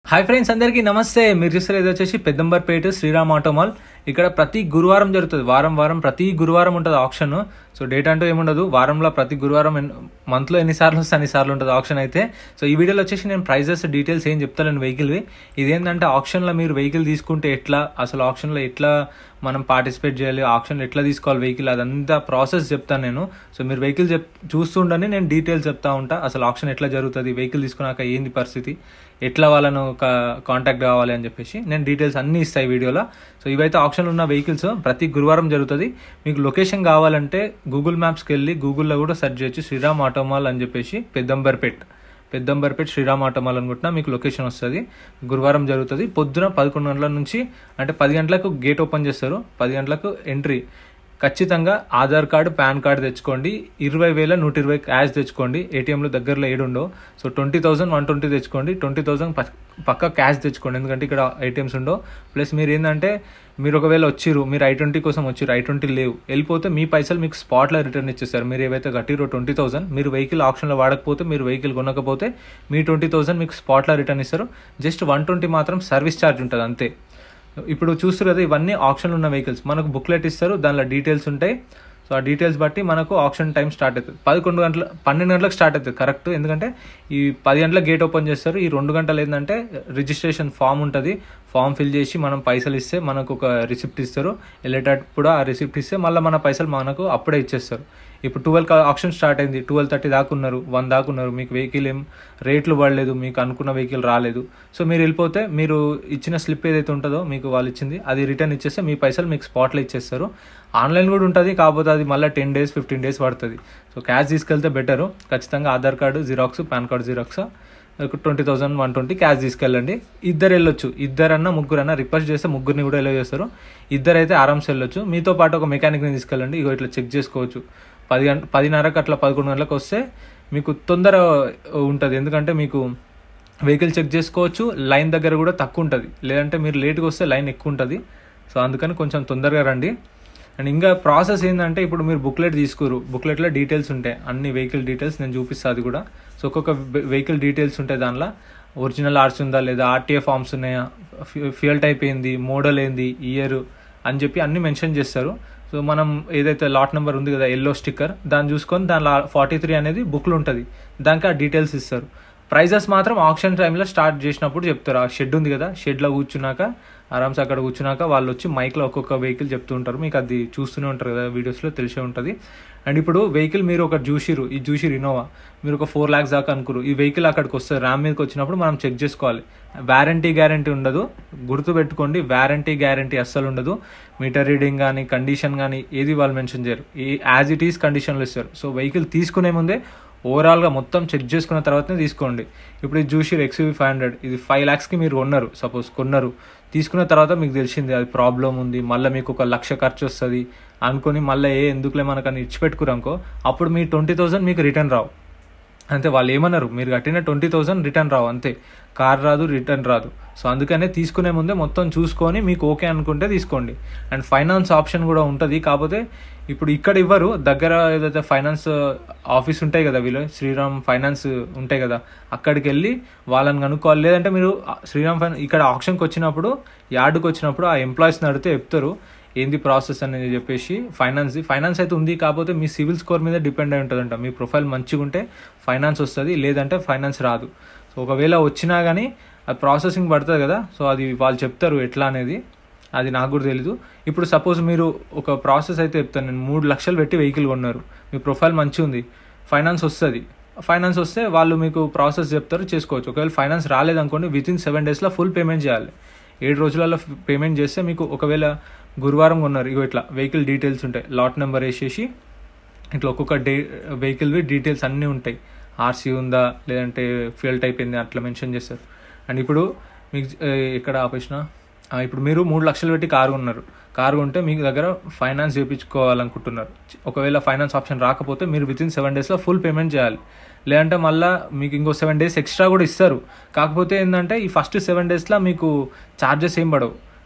Hi friends అందరికీ నమస్తే మీరు చూస్తారు ఇది వచ్చేసి పెద్దంబర్పేట శ్రీరామ్ ఆటోమాల్ ఇక్కడ ప్రతి గురువారం జరుగుతుంది వారం వారం ప్రతి గురువారం ఉంటుంది ఆప్షన్ సో డేట్ అంటూ ఏముండదు వారంలో ప్రతి గురువారం ఎన్- మంత్లో ఎన్నిసార్లు వస్తే అన్నిసార్లు ఉంటుంది ఆప్షన్ అయితే సో ఈ వీడియోలో వచ్చేసి నేను ప్రైజెస్ డీటెయిల్స్ ఏం చెప్తాను వెహికల్వి ఇదేంటంటే ఆప్షన్లో మీరు వెహికల్ తీసుకుంటే ఎట్లా అసలు ఆప్షన్లో ఎట్లా మనం పార్టిసిపేట్ చేయాలి ఆప్షన్లో ఎట్లా తీసుకోవాలి వెహికల్ అదంతా ప్రాసెస్ చెప్తాను నేను సో మీరు వెహికల్ చెప్ చూస్తుండని నేను డీటెయిల్స్ చెప్తా ఉంటా అసలు ఆప్షన్ ఎట్లా జరుగుతుంది వెహికల్ తీసుకున్నాక ఏంది పరిస్థితి ఎట్లా వాళ్ళను కాంటాక్ట్ కావాలి అని చెప్పేసి నేను డీటెయిల్స్ అన్నీ ఇస్తాయి వీడియోలో సో ఇవైతే ఆప్షన్లో ఉన్న వెహికల్స్ ప్రతి గురువారం జరుగుతుంది మీకు లొకేషన్ కావాలంటే గూగుల్ మ్యాప్స్కి వెళ్ళి గూగుల్లో కూడా సెర్చ్ చేయొచ్చు శ్రీరామ్ ఆటోమాల్ అని చెప్పేసి పెద్దంబర్పేట్ పెద్దంబర్పేట్ శ్రీరామ్ ఆటోమాల్ అనుకుంటున్నా మీకు లొకేషన్ వస్తుంది గురువారం జరుగుతుంది పొద్దున పదకొండు గంటల నుంచి అంటే పది గంటలకు గేట్ ఓపెన్ చేస్తారు పది గంటలకు ఎంట్రీ ఖచ్చితంగా ఆధార్ కార్డు పాన్ కార్డు తెచ్చుకోండి ఇరవై వేల నూట ఇరవై క్యాష్ తెచ్చుకోండి ఏటీఎంలో దగ్గరలో ఏడుండో so twenty thousand one twenty తెచ్చుకోండి ట్వంటీ థౌసండ్ పక్క క్యాష్ తెచ్చుకోండి ఎందుకంటే ఇక్కడ ఏటీఎంస్ ఉండో ప్లస్ మీరు ఏంటంటే మీరు ఒకవేళ వచ్చిర్రు మీరు ఐ ట్వంటీ కోసం వచ్చిర్రు ఐ ట్వంటీ లేవు వెళ్ళిపోతే మీ పైసలు మీకు స్పాట్లో రిటర్న్ ఇచ్చేస్తారు మీరు ఏవైతే కట్టిరో ట్వంటీ థౌసండ్ మీరు వెహికల్ ఆప్షన్లో వాడకపోతే మీరు వెహికల్ కొనకపోతే మీ ట్వంటీ థౌసండ్ మీకు స్పాట్లో రిటర్న్ ఇస్తారు జస్ట్ వన్ ట్వంటీ మాత్రం సర్వీస్ ఛార్జ్ ఉంటుంది అంతే ఇప్పుడు చూస్తారు కదా ఇవన్నీ ఆప్షన్లు ఉన్న వెహికల్స్ మనకు బుక్లెట్ ఇస్తారు దానిలో డీటెయిల్స్ ఉంటాయి సో ఆ డీటెయిల్స్ బట్టి మనకు ఆప్షన్ టైం స్టార్ట్ అవుతుంది పదకొండు గంటల పన్నెండు గంటలకు స్టార్ట్ అవుతుంది కరెక్ట్ ఎందుకంటే ఈ పది గంటలకు గేట్ ఓపెన్ చేస్తారు ఈ రెండు గంటలు ఏంటంటే రిజిస్ట్రేషన్ ఫామ్ ఉంటుంది ఫామ్ ఫిల్ చేసి మనం పైసలు ఇస్తే మనకు ఒక రిసిప్ట్ ఇస్తారు వెళ్ళేటప్పుడు ఆ రిసిప్ట్ ఇస్తే మళ్ళీ మన పైసలు మనకు అప్పుడే ఇచ్చేస్తారు ఇప్పుడు ట్వెల్వ్ ఆప్షన్ స్టార్ట్ అయింది ట్వెల్వ్ థర్టీ దాకా ఉన్నారు వన్ దాకా ఉన్నారు మీకు వెహికల్ ఏం రేట్లు పడలేదు మీకు అనుకున్న వెహికల్ రాలేదు సో మీరు వెళ్ళిపోతే మీరు ఇచ్చిన స్లిప్ ఏదైతే ఉంటుందో మీకు వాళ్ళు ఇచ్చింది అది రిటర్న్ ఇచ్చేస్తే మీ పైసలు మీకు స్పాట్లో ఇచ్చేస్తారు ఆన్లైన్ కూడా ఉంటుంది కాకపోతే అది మళ్ళీ టెన్ డేస్ ఫిఫ్టీన్ డేస్ పడుతుంది సో క్యాష్ తీసుకెళ్తే బెటరు ఖచ్చితంగా Aadhaar card xerox pan card xerox twenty thousand one twenty cash తీసుకెళ్ళండి ఇద్దరు వెళ్ళొచ్చు ఇద్దరన్నా ముగ్గురన్నా రిక్వెస్ట్ చేస్తే ముగ్గురిని కూడా ఎలా చేస్తారు ఇద్దరు అయితే ఆరామ్స్ వెళ్ళొచ్చు మీతో పాటు ఒక మెకానిక్ని తీసుకెళ్ళండి ఇగో ఇట్లా చెక్ చేసుకోవచ్చు పది గంట పదిన్నరకు అట్లా పదకొండు గంటలకు వస్తే మీకు తొందర ఉంటుంది ఎందుకంటే మీకు వెహికల్ చెక్ చేసుకోవచ్చు లైన్ దగ్గర కూడా తక్కువ ఉంటుంది లేదంటే మీరు లేట్గా వస్తే లైన్ ఎక్కువ ఉంటుంది సో అందుకని కొంచెం తొందరగా రండి అండ్ ఇంకా ప్రాసెస్ ఏంటంటే ఇప్పుడు మీరు బుక్లెట్ తీసుకోరు బుక్లెట్లో డీటెయిల్స్ ఉంటాయి అన్ని వెహికల్ డీటెయిల్స్ నేను చూపిస్తాను అది కూడా సో ఒక్కొక్క వెహికల్ డీటెయిల్స్ ఉంటాయి దానిలో ఒరిజినల్ ఆర్ట్స్ ఉందా లేదా ఆర్టీఏ ఫామ్స్ ఉన్నాయా ఫ్యూయల్ టైప్ ఏంది మోడల్ ఏంది ఇయర్ అని చెప్పి అన్ని మెన్షన్ చేస్తారు సో మనం ఏదైతే లాట్ నెంబర్ ఉంది కదా ఎల్లో స్టిక్కర్ దాన్ని చూసుకొని దానిలో ఫార్టీ త్రీ అనేది బుక్లు ఉంటుంది దానికి ఆ డీటెయిల్స్ ఇస్తారు ప్రైజెస్ మాత్రం ఆప్షన్ టైంలో స్టార్ట్ చేసినప్పుడు చెప్తారు ఆ షెడ్ ఉంది కదా షెడ్లో కూర్చున్నాక ఆరామ్స్ అక్కడ కూర్చున్నాక వాళ్ళు వచ్చి మైక్లో ఒక్కొక్క వెహికల్ చెప్తూ ఉంటారు మీకు అది చూస్తూనే ఉంటారు కదా వీడియోస్లో తెలిసే ఉంటుంది అండ్ ఇప్పుడు వెహికల్ మీరు ఒక జూషిరు ఈ జూషిర్ ఇన్నోవా మీరు ఒక ఫోర్ ల్యాక్స్ దాకా అనుకురు ఈ వెహికల్ అక్కడికి వస్తే ర్యామ్ మీదకి వచ్చినప్పుడు మనం చెక్ చేసుకోవాలి వ్యారంటీ గ్యారంటీ ఉండదు గుర్తు పెట్టుకోండి వ్యారంటీ గ్యారంటీ అస్సలు ఉండదు మీటర్ రీడింగ్ కానీ కండిషన్ కానీ ఏది వాళ్ళు మెన్షన్ చేయరు ఈ యాజ్ ఇట్ ఈస్ కండిషన్లో ఇస్తారు సో వెహికల్ తీసుకునే ముందే ఓవరాల్గా మొత్తం చెక్ చేసుకున్న తర్వాతనే తీసుకోండి ఇప్పుడు ఇది జూషిర్ ఎక్స్యూవీ ఫైవ్ హండ్రెడ్ ఇది ఫైవ్ ల్యాక్స్కి మీరు కొన్నారు సపోజ్ కొన్నారు తీసుకున్న తర్వాత మీకు తెలిసింది అది ప్రాబ్లం ఉంది మళ్ళీ మీకు ఒక లక్ష ఖర్చు వస్తుంది అనుకొని మళ్ళీ ఏ ఎందుకులే మనకని ఇచ్చిపెట్టుకురు అనుకో అప్పుడు మీ ట్వంటీ థౌసండ్ మీకు రిటర్న్ రావు అంతే వాళ్ళు ఏమన్నారు మీరు కట్టిన ట్వంటీ థౌసండ్ రిటర్న్ రావు అంతే కార్ రాదు రిటర్న్ రాదు సో అందుకనే తీసుకునే ముందే మొత్తం చూసుకొని మీకు ఓకే అనుకుంటే తీసుకోండి అండ్ ఫైనాన్స్ ఆప్షన్ కూడా ఉంటుంది కాకపోతే ఇప్పుడు ఇక్కడ ఇవ్వరు దగ్గర ఏదైతే ఫైనాన్స్ ఆఫీస్ ఉంటాయి కదా వీళ్ళు శ్రీరామ్ ఫైనాన్స్ ఉంటాయి కదా అక్కడికి వెళ్ళి వాళ్ళని కనుక్కోవాలి లేదంటే మీరు శ్రీరామ్ ఫైనాన్స్ ఇక్కడ ఆప్షన్కి వచ్చినప్పుడు యార్డుకి వచ్చినప్పుడు ఆ ఎంప్లాయీస్ని అడిగితే చెప్తారు ఏంది ప్రాసెస్ అనేది చెప్పేసి ఫైనాన్స్ ఫైనాన్స్ అయితే ఉంది కాకపోతే మీ సివిల్ స్కోర్ మీద డిపెండ్ అయి ఉంటుందంట మీ ప్రొఫైల్ మంచిగా ఉంటే ఫైనాన్స్ వస్తుంది లేదంటే ఫైనాన్స్ రాదు సో ఒకవేళ వచ్చినా కానీ అది ప్రాసెసింగ్ పడుతుంది కదా సో అది వాళ్ళు చెప్తారు ఎట్లా అనేది అది నాకు కూడా తెలీదు ఇప్పుడు సపోజ్ మీరు ఒక ప్రాసెస్ అయితే చెప్తాను నేను మూడు లక్షలు పెట్టి వెహికల్ కొన్నారు మీ ప్రొఫైల్ మంచిగా ఉంది ఫైనాన్స్ వస్తుంది ఫైనాన్స్ వస్తే వాళ్ళు మీకు ప్రాసెస్ చెప్తారు చేసుకోవచ్చు ఒకవేళ ఫైనాన్స్ రాలేదనుకోండి విత్ ఇన్ సెవెన్ డేస్లో ఫుల్ పేమెంట్ చేయాలి ఏడు రోజులలో పేమెంట్ చేస్తే మీకు ఒకవేళ గురువారం కొన్నారు ఇగో ఇట్లా వెహికల్ డీటెయిల్స్ ఉంటాయి లాట్ నెంబర్ వేసేసి ఇట్లా ఒక్కొక్క డే వెహికల్వి డీటెయిల్స్ అన్నీ ఉంటాయి ఆర్సీ ఉందా లేదంటే ఫ్యూయల్ టైప్ ఏంది అట్లా మెన్షన్ చేస్తారు అండ్ ఇప్పుడు మీకు ఇక్కడ ఆపేసిన ఇప్పుడు మీరు మూడు లక్షలు పెట్టి కారు ఉన్నారు కారు ఉంటే మీకు దగ్గర ఫైనాన్స్ చేయించుకోవాలనుకుంటున్నారు ఒకవేళ ఫైనాన్స్ ఆప్షన్ రాకపోతే మీరు విత్ ఇన్ సెవెన్ డేస్లో ఫుల్ పేమెంట్ చేయాలి లేదంటే మళ్ళీ మీకు ఇంకో సెవెన్ డేస్ ఎక్స్ట్రా కూడా ఇస్తారు కాకపోతే ఏంటంటే ఈ ఫస్ట్ సెవెన్ డేస్లో మీకు ఛార్జెస్ ఏం పడవు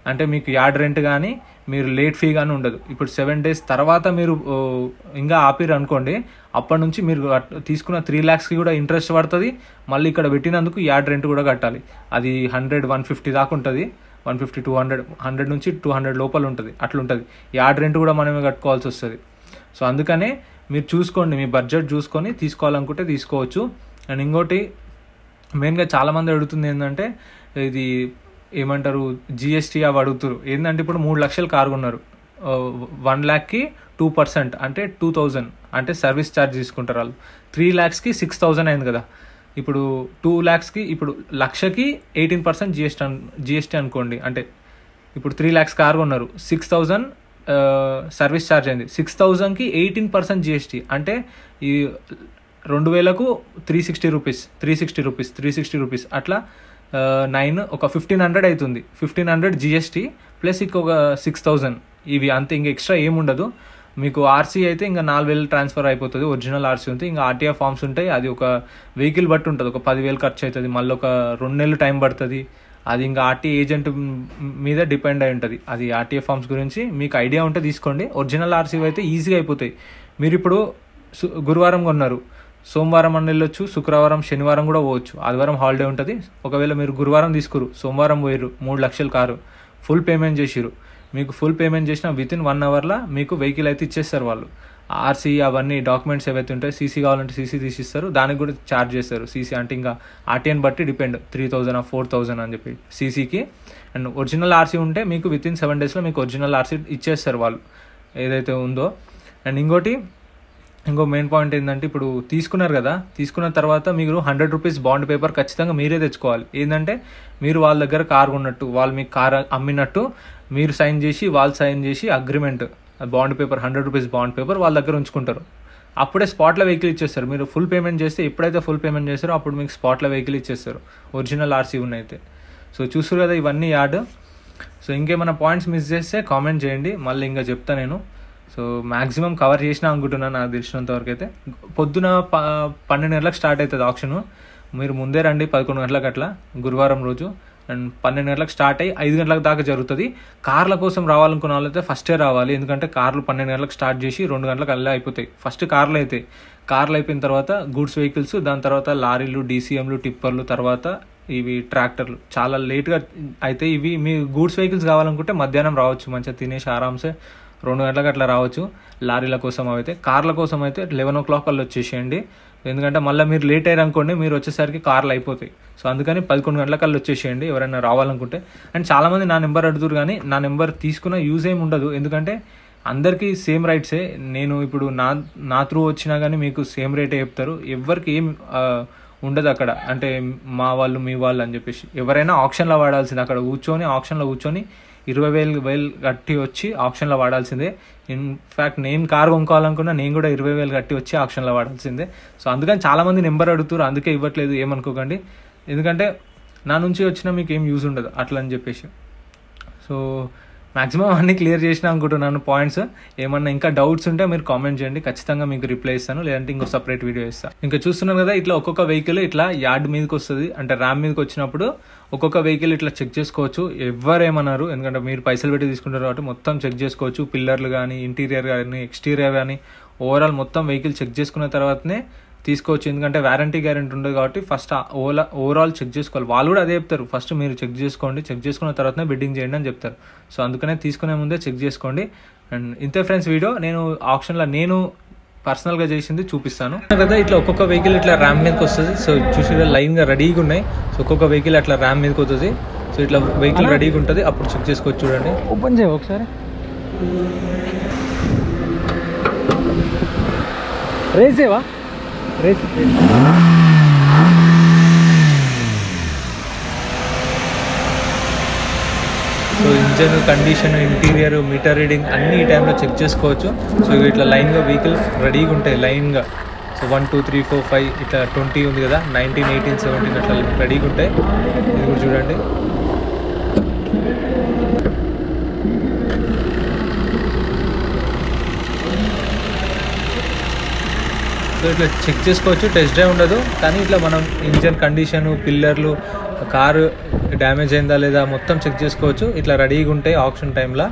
అంటే మీకు యార్డ్ రెంట్ కానీ మీరు లేట్ ఫీ కానీ ఉండదు ఇప్పుడు సెవెన్ డేస్ తర్వాత మీరు ఓ, ఇంకా ఆపిరు అనుకోండి అప్పటి నుంచి మీరు కట్- తీసుకున్న త్రీ ల్యాక్స్కి కూడా ఇంట్రెస్ట్ పడుతుంది మళ్ళీ ఇక్కడ పెట్టినందుకు యార్డ్ రెంట్ కూడా కట్టాలి అది హండ్రెడ్ వన్ ఫిఫ్టీ దాకా ఉంటుంది one fifty two hundred hundred నుంచి టూ హండ్రెడ్ లోపల ఉంటుంది అట్లుంటుంది యార్డ్ రెంట్ కూడా మనమే కట్టుకోవాల్సి వస్తుంది సో అందుకనే మీరు చూసుకోండి మీ బడ్జెట్ చూసుకొని తీసుకోవాలనుకుంటే తీసుకోవచ్చు అండ్ ఇంకోటి మెయిన్గా చాలామంది అడుగుతుంది ఏంటంటే ఇది ఏమంటారు జిఎస్టీ అవి అడుగుతారు ఏంటంటే ఇప్పుడు మూడు లక్షలు కారు కొన్నారు వన్ ల్యాక్కి టూ పర్సెంట్ అంటే టూ థౌజండ్ అంటే సర్వీస్ ఛార్జ్ తీసుకుంటారు వాళ్ళు త్రీ ల్యాక్స్కి సిక్స్ థౌజండ్ అయింది కదా ఇప్పుడు టూ ల్యాక్స్కి ఇప్పుడు లక్షకి ఎయిటీన్ పర్సెంట్ జిఎస్టీ జిఎస్టీ అనుకోండి అంటే ఇప్పుడు త్రీ ల్యాక్స్ కార్ కొన్నారు సిక్స్ థౌజండ్ సర్వీస్ ఛార్జ్ అయింది సిక్స్ థౌజండ్కి ఎయిటీన్ పర్సెంట్ జిఎస్టీ అంటే ఈ రెండు వేలకు three sixty rupees three sixty rupees three sixty rupees అట్లా నైన్ ఒక ఫిఫ్టీన్ హండ్రెడ్ అవుతుంది ఫిఫ్టీన్ హండ్రెడ్ జిఎస్టీ ప్లస్ ఇంకొక సిక్స్ థౌజండ్ ఇవి అంతే ఇంకా ఎక్స్ట్రా ఏముండదు మీకు ఆర్సీ అయితే ఇంకా నాలుగు వేలు ట్రాన్స్ఫర్ అయిపోతుంది ఒరిజినల్ ఆర్సీ ఉంటుంది ఇంకా ఆర్టీఆర్ ఫామ్స్ ఉంటాయి అది ఒక వెహికల్ బట్టి ఉంటుంది ఒక పదివేలు ఖర్చు అవుతుంది మళ్ళీ ఒక రెండు నెలలు టైం పడుతుంది అది ఇంకా ఆర్టీ ఏజెంట్ మీద డిపెండ్ అయి ఉంటుంది అది ఆర్టీఏ ఫామ్స్ గురించి మీకు ఐడియా ఉంటే తీసుకోండి ఒరిజినల్ ఆర్సీ అయితే ఈజీగా అయిపోతాయి మీరు ఇప్పుడు సు- గురువారం కొన్నారు సోమవారం అని వెళ్ళొచ్చు శుక్రవారం శనివారం కూడా పోవచ్చు ఆదివారం హాలిడే ఉంటుంది ఒకవేళ మీరు గురువారం తీసుకురు సోమవారం పోయిర్రు మూడు లక్షల కారు ఫుల్ పేమెంట్ చేసిరు మీకు ఫుల్ పేమెంట్ చేసిన విత్ ఇన్ వన్ అవర్లో మీకు వెహికల్ అయితే ఇచ్చేస్తారు వాళ్ళు ఆర్సీ అవన్నీ డాక్యుమెంట్స్ ఏవైతే ఉంటాయో సీసీ కావాలంటే సీసీ తీసిస్తారు దానికి కూడా ఛార్జ్ చేస్తారు సీసీ అంటే ఇంకా ఆర్టీఎన్ బట్టి depend three thousand four thousand అని చెప్పి సీసీకి అండ్ ఒరిజినల్ ఆర్సీ ఉంటే మీకు విత్ ఇన్ సెవెన్ డేస్లో మీకు ఒరిజినల్ ఆర్సీ ఇచ్చేస్తారు వాళ్ళు ఏదైతే ఉందో అండ్ ఇంకోటి ఇంకో మెయిన్ పాయింట్ ఏంటంటే ఇప్పుడు తీసుకున్నారు కదా తీసుకున్న తర్వాత మీరు హండ్రెడ్ రూపీస్ బాండ్ పేపర్ ఖచ్చితంగా మీరే తెచ్చుకోవాలి ఏంటంటే మీరు వాళ్ళ దగ్గర కార్ కొన్నట్టు వాళ్ళు మీకు కార్ అమ్మినట్టు మీరు సైన్ చేసి వాళ్ళు సైన్ చేసి agreement bond paper hundred rupees bond paper వాళ్ళ దగ్గర ఉంచుకుంటారు అప్పుడే స్పాట్లో వెహికల్ ఇచ్చేస్తారు మీరు ఫుల్ పేమెంట్ చేస్తే ఎప్పుడైతే ఫుల్ పేమెంట్ చేస్తారో అప్పుడు మీకు స్పాట్లో వెహికల్ ఇచ్చేస్తారు ఒరిజినల్ ఆర్సీ ఉన్నైతే సో చూస్తారు కదా ఇవన్నీ యాడ్ సో ఇంకేమైనా పాయింట్స్ మిస్ చేస్తే కామెంట్ చేయండి మళ్ళీ ఇంకా చెప్తా నేను సో మ్యాక్సిమం కవర్ చేసిన అనుకుంటున్నాను నాకు తెలిసినంత వరకు అయితే పొద్దున ప పన్నెండు గంటలకు స్టార్ట్ అవుతుంది ఆప్షన్ మీరు ముందే రండి పదకొండు గంటలకు అట్లా గురువారం రోజు అండ్ పన్నెండు గంటలకు స్టార్ట్ అయ్యి ఐదు గంటలకు దాకా జరుగుతుంది కార్ల కోసం రావాలనుకున్న వాళ్ళైతే ఫస్టే రావాలి ఎందుకంటే కార్లు పన్నెండు గంటలకు స్టార్ట్ చేసి రెండు గంటలకు అల్లే అయిపోతాయి ఫస్ట్ కార్లు అయితే కార్లు అయిపోయిన తర్వాత గూడ్స్ వెహికల్స్ దాని తర్వాత లారీలు డీసీఎంలు టిప్పర్లు తర్వాత ఇవి ట్రాక్టర్లు చాలా లేట్గా అయితే ఇవి మీ గూడ్స్ వెహికల్స్ కావాలనుకుంటే మధ్యాహ్నం రావచ్చు మంచిగా తినేసి ఆరామ్సే రెండు గంటలకు అట్లా రావచ్చు లారీల కోసం అయితే కార్ల కోసం అయితే లెవెన్ ఓ క్లాక్ వాళ్ళు వచ్చేసేయండి ఎందుకంటే మళ్ళీ మీరు లేట్ అయ్యారు అనుకోండి మీరు వచ్చేసరికి కార్లు అయిపోతాయి సో అందుకని పదకొండు గంటలకు వాళ్ళు వచ్చేసేయండి ఎవరైనా రావాలనుకుంటే అండ్ చాలామంది నా నెంబర్ అడుగుతారు కానీ నా నెంబర్ తీసుకున్న యూజ్ ఏమి ఉండదు ఎందుకంటే అందరికీ సేమ్ రైట్సే నేను ఇప్పుడు నా నా త్రూ వచ్చినా కానీ మీకు సేమ్ రేటే చెప్తారు ఎవరికి ఏం ఆ, ఉండదు అక్కడ అంటే మా వాళ్ళు మీ వాళ్ళు అని చెప్పేసి ఎవరైనా ఆప్షన్లో వాడాల్సింది అక్కడ కూర్చొని ఆప్షన్లో కూర్చొని ఇరవై వేలు వేలు కట్టి వచ్చి ఆప్షన్లో వాడాల్సిందే ఇన్ఫ్యాక్ట్ నేను కార్ కొనుక్కోవాలనుకున్నా నేను కూడా ఇరవై వేలు కట్టి వచ్చి ఆప్షన్లో వాడాల్సిందే సో అందుకని చాలామంది నెంబర్ అడుగుతారు అందుకే ఇవ్వట్లేదు ఏమనుకోకండి ఎందుకంటే నా నుంచి వచ్చినా మీకు ఏం యూజ్ ఉండదు అట్లా అని చెప్పేసి సో మాక్సిమం అన్ని క్లియర్ చేసిన అనుకుంటున్నాను పాయింట్స్ ఏమన్నా ఇంకా డౌట్స్ ఉంటే మీరు కామెంట్ చేయండి ఖచ్చితంగా మీకు రిప్లై ఇస్తాను లేదంటే ఇంకో సపరేట్ వీడియో ఇస్తాను ఇంకా చూస్తున్నాను కదా ఇట్లా ఒక్కొక్క వెహికల్ ఇట్లా యార్డ్ మీదకి వస్తుంది అంటే ర్యామ్ మీదకి వచ్చినప్పుడు ఒక్కొక్క వెహికల్ ఇట్లా చెక్ చేసుకోవచ్చు ఎవరేమన్నారు ఎందుకంటే మీరు పైసలు పెట్టి తీసుకుంటారు కాబట్టి మొత్తం చెక్ చేసుకోవచ్చు పిల్లర్లు కానీ ఇంటీరియర్ కానీ ఎక్స్టీరియర్ కానీ ఓవరాల్ మొత్తం వెహికల్ చెక్ చేసుకున్న తర్వాతనే తీసుకోవచ్చు ఎందుకంటే వారంటీ గ్యారెంటీ ఉండదు కాబట్టి ఫస్ట్ ఓలా ఓవరాల్ చెక్ చేసుకోవాలి వాళ్ళు కూడా అదే చెప్తారు ఫస్ట్ మీరు చెక్ చేసుకోండి చెక్ చేసుకున్న తర్వాతనే బిడ్డింగ్ చేయండి అని చెప్తారు సో అందుకనే తీసుకునే ముందే చెక్ చేసుకోండి అండ్ ఇంతే ఫ్రెండ్స్ వీడియో నేను ఆప్షన్లో నేను పర్సనల్గా చేసింది చూపిస్తాను కదా ఇట్లా ఒక్కొక్క వెహికల్ ఇట్లా ర్యామ్ మీదకి వస్తుంది సో చూసి లైన్గా రెడీగా ఉన్నాయి సో ఒక్కొక్క వెహికల్ అట్లా ర్యామ్ మీదకి వస్తుంది సో ఇట్లా వెహికల్ రెడీగా ఉంటుంది అప్పుడు చెక్ చేసుకోవచ్చు చూడండి ఓపెన్ చేయ ఒకసారి రేసేవా రేస్ so engine condition interior meter reading అన్ని ఈ టైంలో చెక్ చేసుకోవచ్చు సో ఇట్లా లైన్గా వెహికల్ రెడీగా ఉంటాయి లైన్గా so one two three four five ఇట్లా ట్వంటీ ఉంది కదా నైన్టీన్ ఎయిటీన్ సెవెంటీన్ అట్లా రెడీగా ఉంటాయి ఇది కూడా చూడండి సో ఇట్లా చెక్ చేసుకోవచ్చు టెస్ట్ డ్రైవ్ ఉండదు కానీ ఇట్లా మనం ఇంజన్ కండిషన్ పిల్లర్లు కారు డ్యామేజ్ అయిందా లేదా మొత్తం చెక్ చేసుకోవచ్చు ఇట్లా రెడీగా ఉంటాయి ఆప్షన్ టైంలో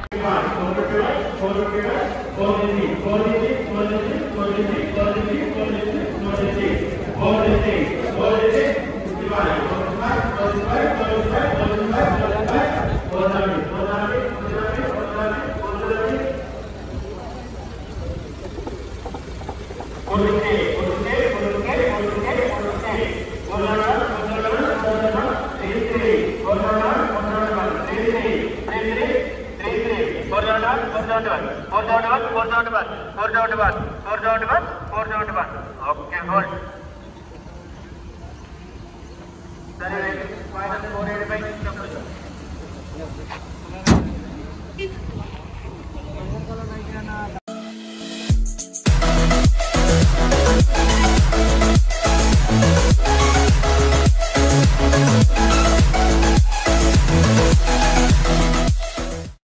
Okay, hold. సరే ఫోర్ ఎయిట్ ఫైవ్